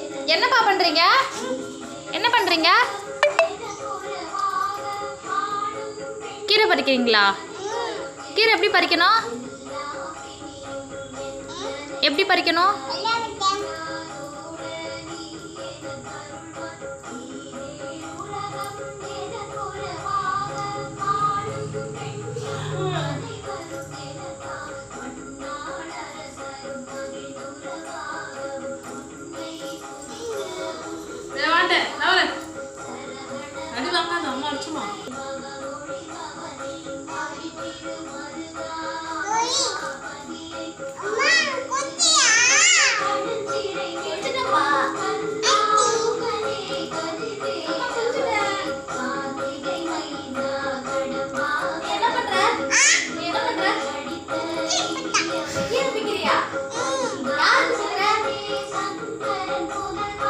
என்னப்பா பண்றீங்க என்ன பண்றீங்க கீரை பறிக்கிறீங்களா கீரை எப்படி பறிக்கணும் எப்படி பறிக்கணும் வாண்டேன் நவல அடி வாங்காத அம்மா அடிச்சுமா என்ன பண்ற